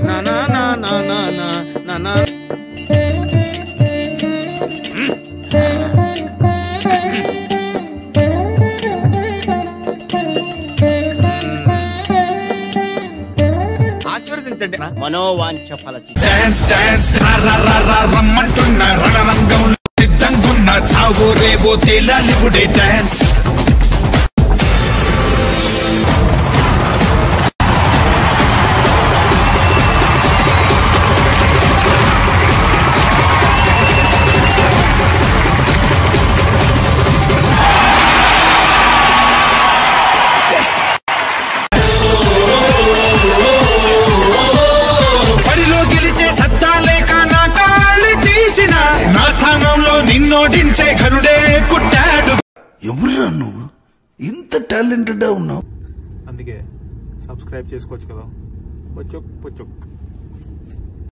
నా నా నా నా నా నా నా నా ఆశీర్వదించండి మనోవాంఛ ఫలసి డాన్స్ డాన్స్ రా రా రా రా రమ్మంటున్న రణరంగంలో సిద్ధంగున్న చావు రేవో తేలాలివుడే డాన్స్ బడిలో గెలిచే సత్తా లేక నా కాళ్ళు తీసిన నా స్థానంలో నిన్నోడించే ఘనుడే పుట్టాడు ఎవరురా నువ్వు ఇంత టాలెంటెడ్ ఉన్నావు అందుకే సబ్స్క్రైబ్ చేసుకోవచ్చు కదా పొచ్చొక్ పొచ్చొక్